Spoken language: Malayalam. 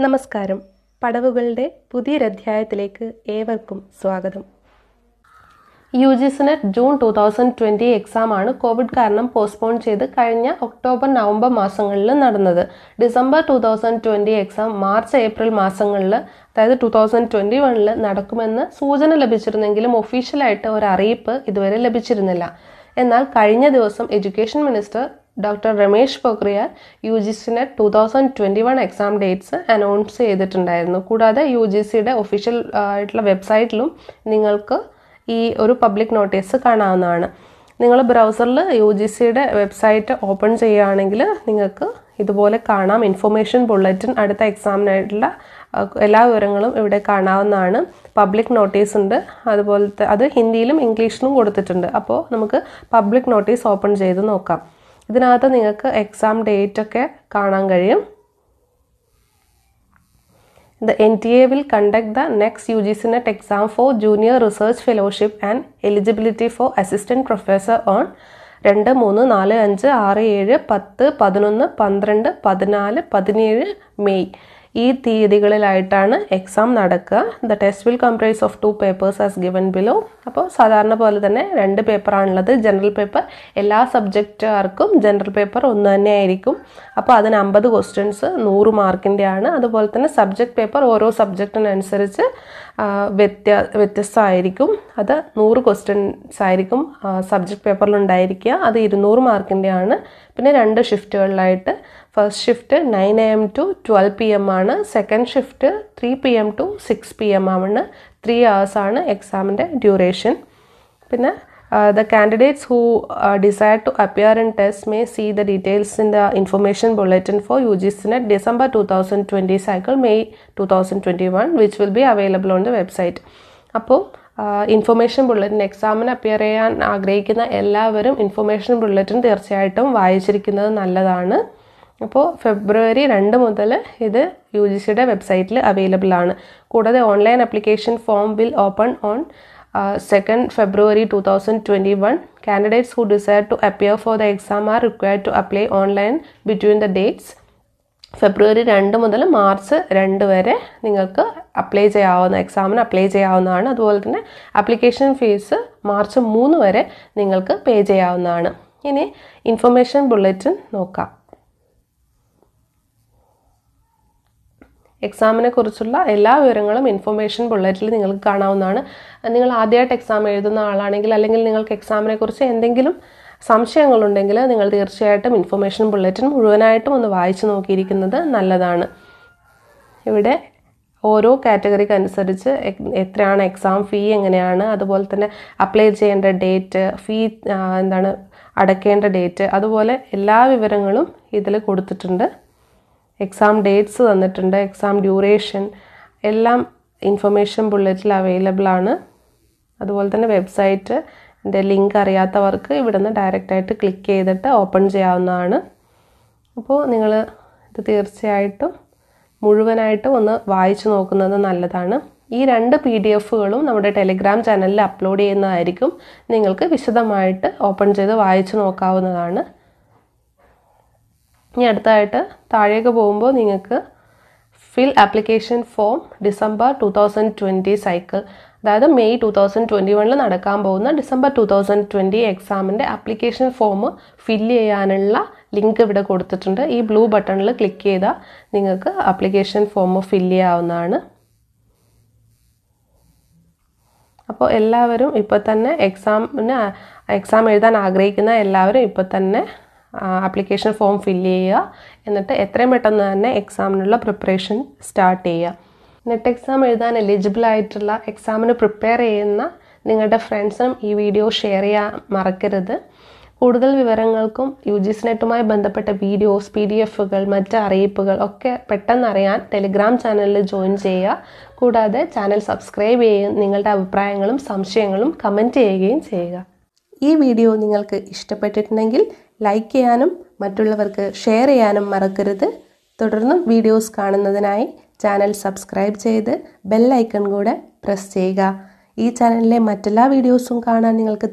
നമസ്കാരം പടവുകളുടെ പുതിയൊരധ്യായത്തിലേക്ക് ഏവർക്കും സ്വാഗതം U G C NET June two thousand twenty എക്സാമാണ് കോവിഡ് കാരണം പോസ്റ്റ്പോൺ ചെയ്ത് കഴിഞ്ഞ ഒക്ടോബർ നവംബർ മാസങ്ങളിൽ നടന്നത് December two thousand twenty exam March April മാസങ്ങളിൽ അതായത് ടു തൗസൻഡ് ട്വൻറ്റി വണ്ണിൽ നടക്കുമെന്ന് സൂചന ലഭിച്ചിരുന്നെങ്കിലും ഒഫീഷ്യലായിട്ട് ഒരു അറിയിപ്പ് ഇതുവരെ ലഭിച്ചിരുന്നില്ല എന്നാൽ കഴിഞ്ഞ ദിവസം education minister doctor Ramesh Pokhriyal U G C NET two thousand twenty one exam dates announce ചെയ്തിട്ടുണ്ടായിരുന്നു കൂടാതെ യു ജി സിയുടെ ഒഫീഷ്യൽ ആയിട്ടുള്ള വെബ്സൈറ്റിലും നിങ്ങൾക്ക് ഈ ഒരു പബ്ലിക് നോട്ടീസ് കാണാവുന്നതാണ് നിങ്ങൾ ബ്രൗസറിൽ യു ജി സിയുടെ വെബ്സൈറ്റ് ഓപ്പൺ ചെയ്യുകയാണെങ്കിൽ നിങ്ങൾക്ക് ഇതുപോലെ കാണാം ഇൻഫർമേഷൻ ബുള്ളറ്റിൻ അടുത്ത എക്സാമിനായിട്ടുള്ള എല്ലാ വിവരങ്ങളും ഇവിടെ കാണാവുന്നതാണ് പബ്ലിക് നോട്ടീസ് ഉണ്ട് അതുപോലത്തെ അത് ഹിന്ദിയിലും ഇംഗ്ലീഷിലും കൊടുത്തിട്ടുണ്ട് അപ്പോൾ നമുക്ക് പബ്ലിക് നോട്ടീസ് ഓപ്പൺ ചെയ്ത് നോക്കാം ഇതിനകത്ത് നിങ്ങൾക്ക് എക്സാം ഡേറ്റ് ഒക്കെ കാണാൻ കഴിയും The NTA will conduct the next UGC NET exam for Junior Research Fellowship and eligibility for Assistant Professor on രണ്ട് മൂന്ന് നാല് അഞ്ച് ആറ് ഏഴ് പത്ത് പതിനൊന്ന് പന്ത്രണ്ട് പതിനാല് പതിനേഴ് മെയ് ഈ തീയതികളിലായിട്ടാണ് എക്സാം നടക്കുക the test will comprise of two papers as given below അപ്പോൾ സാധാരണ പോലെ തന്നെ രണ്ട് പേപ്പറാണുള്ളത് ജനറൽ പേപ്പർ എല്ലാ സബ്ജക്റ്റുകാർക്കും ജനറൽ പേപ്പർ ഒന്ന് തന്നെ ആയിരിക്കും അപ്പോൾ അതിന് അമ്പത് ക്വസ്റ്റ്യൻസ് നൂറ് മാർക്കിൻ്റെ ആണ് അതുപോലെ തന്നെ സബ്ജക്ട് പേപ്പർ ഓരോ സബ്ജക്റ്റിനനുസരിച്ച് വ്യത്യാ വ്യത്യസ്തമായിരിക്കും അത് നൂറ് ക്വസ്റ്റ്യൻസ് ആയിരിക്കും സബ്ജക്ട് പേപ്പറിൽ ഉണ്ടായിരിക്കുക അത് ഇരുന്നൂറ് മാർക്കിൻ്റെ ആണ് പിന്നെ രണ്ട് ഷിഫ്റ്റുകളിലായിട്ട് first shift nine A M to twelve P M ആണ് second shift three P M to six P M ആണ് ത്രീ ആണ് എക്സാമിൻ്റെ ഡ്യൂറേഷൻ പിന്നെ the candidates who decide to appear in test may see the details in the information bulletin for U G C NET December two thousand twenty cycle May two thousand twenty one which will be available on the website അപ്പോൾ ഇൻഫർമേഷൻ ബുള്ളറ്റിൻ എക്സാമിന് അപ്പിയർ ചെയ്യാൻ ആഗ്രഹിക്കുന്ന എല്ലാവരും ഇൻഫർമേഷൻ ബുള്ളറ്റിൻ തീർച്ചയായിട്ടും വായിച്ചിരിക്കുന്നത് നല്ലതാണ് അപ്പോൾ ഫെബ്രുവരി രണ്ട് മുതൽ ഇത് യു ജി സിയുടെ വെബ്സൈറ്റിൽ അവൈലബിൾ ആണ് കൂടാതെ online application form will open on second February two thousand twenty one candidates who decide to appear for the exam are required to apply online between the dates February രണ്ട് മുതൽ മാർച്ച് രണ്ട് വരെ നിങ്ങൾക്ക് അപ്ലൈ ചെയ്യാവുന്ന എക്സാമിന് അപ്ലൈ ചെയ്യാവുന്നതാണ് അതുപോലെ തന്നെ ആപ്ലിക്കേഷൻ ഫീസ് മാർച്ച് മൂന്ന് വരെ നിങ്ങൾക്ക് പേ ചെയ്യാവുന്നതാണ് ഇനി ഇൻഫർമേഷൻ ബുള്ളറ്റിൻ നോക്കാം എക്സാമിനെ കുറിച്ചുള്ള എല്ലാ വിവരങ്ങളും ഇൻഫർമേഷൻ ബുള്ളറ്റിൽ നിങ്ങൾക്ക് കാണാവുന്നതാണ് നിങ്ങൾ ആദ്യമായിട്ട് എക്സാം എഴുതുന്ന ആളാണെങ്കിൽ അല്ലെങ്കിൽ നിങ്ങൾക്ക് എക്സാമിനെ കുറിച്ച് എന്തെങ്കിലും സംശയങ്ങളുണ്ടെങ്കിൽ നിങ്ങൾ തീർച്ചയായിട്ടും ഇൻഫർമേഷൻ ബുള്ളറ്റിൻ മുഴുവനായിട്ടും ഒന്ന് വായിച്ചു നോക്കിയിരിക്കുന്നത് നല്ലതാണ് ഇവിടെ ഓരോ കാറ്റഗറിക്ക് അനുസരിച്ച് എത്രയാണ് എക്സാം ഫീ എങ്ങനെയാണ് അതുപോലെ തന്നെ അപ്ലൈ ചെയ്യേണ്ട ഡേറ്റ് ഫീ എന്താണ് അടയ്ക്കേണ്ട ഡേറ്റ് അതുപോലെ എല്ലാ വിവരങ്ങളും ഇതിൽ കൊടുത്തിട്ടുണ്ട് എക്സാം ഡേറ്റ്സ് തന്നിട്ടുണ്ട് എക്സാം ഡ്യൂറേഷൻ എല്ലാം ഇൻഫർമേഷൻ ബുള്ളറ്റിൽ അവൈലബിൾ ആണ് അതുപോലെ തന്നെ വെബ്സൈറ്റ് എൻ്റെ ലിങ്ക് അറിയാത്തവർക്ക് ഇവിടെ നിന്ന് ഡയറക്റ്റായിട്ട് ക്ലിക്ക് ചെയ്തിട്ട് ഓപ്പൺ ചെയ്യാവുന്നതാണ് അപ്പോൾ നിങ്ങൾ ഇത് തീർച്ചയായിട്ടും മുഴുവനായിട്ടും ഒന്ന് വായിച്ചു നോക്കുന്നത് നല്ലതാണ് ഈ രണ്ട് പി ഡി എഫുകളും നമ്മുടെ ടെലിഗ്രാം ചാനലിൽ അപ്ലോഡ് ചെയ്യുന്നതായിരിക്കും നിങ്ങൾക്ക് വിശദമായിട്ട് ഓപ്പൺ ചെയ്ത് വായിച്ചു നോക്കാവുന്നതാണ് ഇനി അടുത്തായിട്ട് താഴേക്ക് പോകുമ്പോൾ നിങ്ങൾക്ക് fill application form December two thousand twenty cycle അതായത് മെയ് ടു തൗസൻഡ് ട്വൻറ്റി വണ്ണിൽ നടക്കാൻ പോകുന്ന ഡിസംബർ ടു തൗസൻഡ് ട്വൻറ്റി എക്സാമിൻ്റെ ആപ്ലിക്കേഷൻ ഫോം ഫില്ല് ചെയ്യാനുള്ള ലിങ്ക് ഇവിടെ കൊടുത്തിട്ടുണ്ട് ഈ ബ്ലൂ ബട്ടണിൽ ക്ലിക്ക് ചെയ്താൽ നിങ്ങൾക്ക് ആപ്ലിക്കേഷൻ ഫോം ഫില്ല് ചെയ്യാവുന്നതാണ് അപ്പോൾ എല്ലാവരും ഇപ്പോൾ തന്നെ എക്സാമിന് എക്സാം എഴുതാൻ ആഗ്രഹിക്കുന്ന എല്ലാവരും ഇപ്പോൾ തന്നെ ആപ്ലിക്കേഷൻ ഫോം ഫില്ല് ചെയ്യുക എന്നിട്ട് എത്രയും പെട്ടെന്ന് തന്നെ എക്സാമിനുള്ള പ്രിപ്പറേഷൻ സ്റ്റാർട്ട് ചെയ്യുക നെറ്റ് എക്സാം എഴുതാൻ എലിജിബിൾ ആയിട്ടുള്ള എക്സാമിന് പ്രിപ്പയർ ചെയ്യുന്ന നിങ്ങളുടെ ഫ്രണ്ട്സിനും ഈ വീഡിയോ ഷെയർ ചെയ്യാൻ മറക്കരുത് കൂടുതൽ വിവരങ്ങൾക്കും യു ജി സി നെറ്റുമായി ബന്ധപ്പെട്ട വീഡിയോസ് പി ഡി എഫുകൾ മറ്റ് അറിയിപ്പുകൾ ഒക്കെ പെട്ടെന്ന് അറിയാൻ ടെലിഗ്രാം ചാനലിൽ ജോയിൻ ചെയ്യുക കൂടാതെ ചാനൽ സബ്സ്ക്രൈബ് ചെയ്യുകയും നിങ്ങളുടെ അഭിപ്രായങ്ങളും സംശയങ്ങളും കമൻറ്റ് ചെയ്യുകയും ചെയ്യുക ഈ വീഡിയോ നിങ്ങൾക്ക് ഇഷ്ടപ്പെട്ടിട്ടുണ്ടെങ്കിൽ ലൈക്ക് ചെയ്യാനും മറ്റുള്ളവർക്ക് ഷെയർ ചെയ്യാനും മറക്കരുത് തുടർന്നും വീഡിയോസ് കാണുന്നതിനായി ചാനൽ സബ്സ്ക്രൈബ് ചെയ്ത് ബെൽ ഐക്കൺ കൂടെ പ്രസ് ചെയ്യുക ഈ ചാനലിലെ മറ്റെല്ലാ വീഡിയോസും കാണാൻ നിങ്ങൾക്ക്